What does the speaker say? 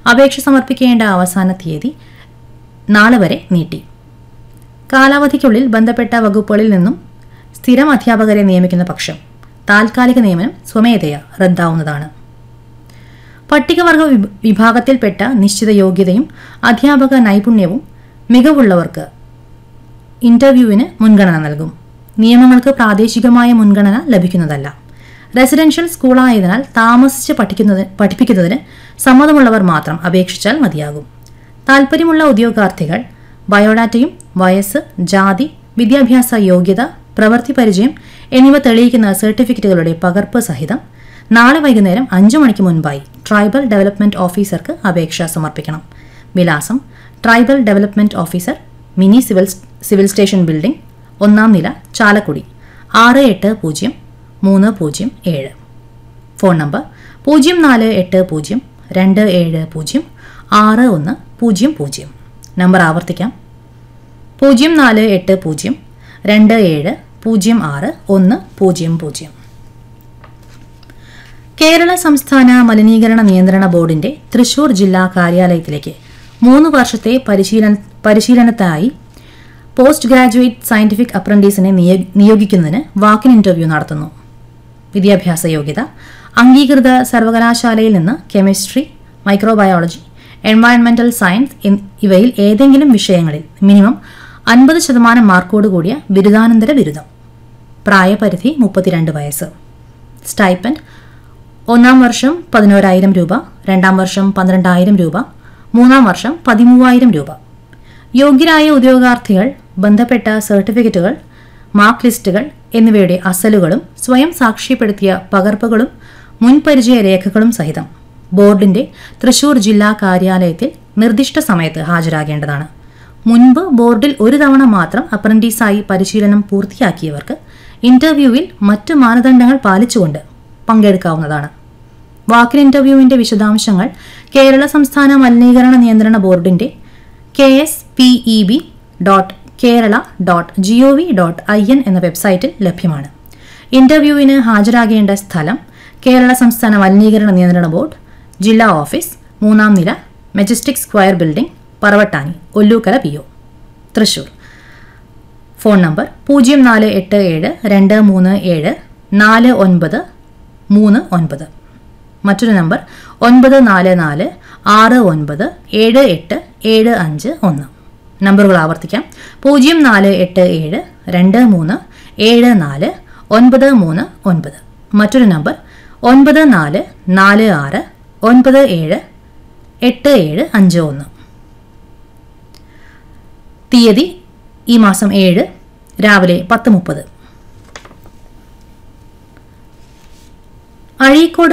അപേക്ഷ സമർപ്പിക്കേണ്ട അവസാന തീയതി നാളെ വരെ നീട്ടി കാലാവധിക്കുള്ളിൽ ബന്ധപ്പെട്ട വകുപ്പുകളിൽ നിന്നും സ്ഥിരം അധ്യാപകരെ നിയമിക്കുന്ന പക്ഷം താൽക്കാലിക നിയമനം സ്വമേധയാ റദ്ദാവുന്നതാണ് പട്ടികവർഗ വിഭ- വിഭാഗത്തിൽപ്പെട്ട നിശ്ചിത യോഗ്യതയും അധ്യാപക നൈപുണ്യവും മികവുള്ളവർക്ക് ഇന്റർവ്യൂവിന് മുൻഗണന നൽകും നിയമങ്ങൾക്ക് പ്രാദേശികമായ മുൻഗണന ലഭിക്കുന്നതല്ല റെസിഡൻഷ്യൽ സ്കൂളായതിനാൽ താമസിച്ച് പഠിക്കുന്നത് പഠിപ്പിക്കുന്നതിന് സമ്മതമുള്ളവർ മാത്രം അപേക്ഷിച്ചാൽ മതിയാകും താൽപ്പര്യമുള്ള ഉദ്യോഗാർത്ഥികൾ ബയോഡാറ്റയും വയസ്സ് ജാതി വിദ്യാഭ്യാസ യോഗ്യത പ്രവൃത്തി പരിചയം എന്നിവ തെളിയിക്കുന്ന സർട്ടിഫിക്കറ്റുകളുടെ പകർപ്പ് സഹിതം നാളെ വൈകുന്നേരം അഞ്ചു മണിക്ക് മുൻപായി ട്രൈബൽ ഡെവലപ്മെന്റ് ഓഫീസർക്ക് അപേക്ഷ സമർപ്പിക്കണം വിലാസം tribal development officer mini civil civil station building ഒന്നാം നില ചാലക്കുടി ആറ് എട്ട് പൂജ്യം മൂന്ന് പൂജ്യം ഏഴ് ഫോൺ നമ്പർ പൂജ്യം നാല് എട്ട് പൂജ്യം രണ്ട് ഏഴ് പൂജ്യം ആറ് ഒന്ന് പൂജ്യം പൂജ്യം നമ്പർ ആവർത്തിക്കാം പൂജ്യം നാല് എട്ട് പൂജ്യം രണ്ട് ഏഴ് പൂജ്യം ആറ് ഒന്ന് പൂജ്യം പൂജ്യം കേരള സംസ്ഥാന മലിനീകരണ നിയന്ത്രണ ബോർഡിന്റെ തൃശൂർ ജില്ലാ കാര്യാലയത്തിലേക്ക് മൂന്ന് വർഷത്തെ പരിശീലന പരിശീലനത്തിനായി പോസ്റ്റ് ഗ്രാജുവേറ്റ് സയന്റിഫിക് അപ്രന്റീസിനെ നിയ- നിയോഗിക്കുന്നതിന് വാക്കിൻ ഇന്റർവ്യൂ നടത്തുന്നു വിദ്യാഭ്യാസ യോഗ്യത അംഗീകൃത സർവകലാശാലയിൽ നിന്ന് കെമിസ്ട്രി മൈക്രോബയോളജി എൻവയൺമെന്റൽ സയൻസ് എൻ- ഇവയിൽ ഏതെങ്കിലും വിഷയങ്ങളിൽ മിനിമം അൻപത് ശതമാനം മാർക്കോട് കൂടിയ ബിരുദാനന്തര ബിരുദം പ്രായപരിധി മുപ്പത്തിരണ്ട് വയസ്സ് സ്റ്റൈപ്പൻഡ് ഒന്നാം വർഷം പതിനോരായിരം രൂപ രണ്ടാം വർഷം പന്ത്രണ്ടായിരം രൂപ മൂന്നാം വർഷം പതിമൂവായിരം രൂപ യോഗ്യരായ ഉദ്യോഗാർത്ഥികൾ ബന്ധപ്പെട്ട സർട്ടിഫിക്കറ്റുകൾ മാർക്ക് ലിസ്റ്റുകൾ എന്നിവയുടെ അസലുകളും സ്വയം സാക്ഷ്യപ്പെടുത്തിയ പകർപ്പുകളും മുൻപരിചയ രേഖകളും സഹിതം ബോർഡിന്റെ തൃശൂർ ജില്ലാ കാര്യാലയത്തിൽ നിർദ്ദിഷ്ട സമയത്ത് ഹാജരാകേണ്ടതാണ് മുൻപ് ബോർഡിൽ ഒരു തവണ മാത്രം അപ്രന്റീസായി പരിശീലനം പൂർത്തിയാക്കിയവർക്ക് ഇന്റർവ്യൂവിൽ മറ്റ് മാനദണ്ഡങ്ങൾ പാലിച്ചുകൊണ്ട് പങ്കെടുക്കാവുന്നതാണ് വാക്കിൻ ഇന്റർവ്യൂവിന്റെ വിശദാംശങ്ങൾ കേരള സംസ്ഥാന മലിനീകരണ നിയന്ത്രണ ബോർഡിന്റെ K S P E B dot Kerala dot G O V dot I N എന്ന വെബ്സൈറ്റിൽ ലഭ്യമാണ് ഇന്റർവ്യൂവിന് ഹാജരാകേണ്ട സ്ഥലം കേരള സംസ്ഥാന മലിനീകരണ നിയന്ത്രണ ബോർഡ് ജില്ലാ ഓഫീസ് മൂന്നാം നില majestic square building Paravattani Ollukkara P O Thrissur phone number പൂജ്യം നാല് എട്ട് ഏഴ് രണ്ട് മൂന്ന് ഏഴ് നാല് ഒൻപത് മൂന്ന് ഒൻപത് മറ്റൊരു നമ്പർ ഒൻപത് നാല് നാല് ആറ് ഒൻപത് ഏഴ് എട്ട് ഏഴ് അഞ്ച് ഒന്ന് നമ്പറുകൾ ആവർത്തിക്കാം പൂജ്യം നാല് എട്ട് ഏഴ് രണ്ട് മൂന്ന് ഏഴ് നാല് ഒൻപത് മൂന്ന് ഒൻപത് മറ്റൊരു നമ്പർ ഒൻപത് നാല് നാല് ആറ് ഒൻപത് ഏഴ് എട്ട് ഏഴ് അഞ്ച് ഒന്ന് തീയതി ഈ മാസം ഏഴ് രാവിലെ പത്ത് മുപ്പത് അഴീക്കോട്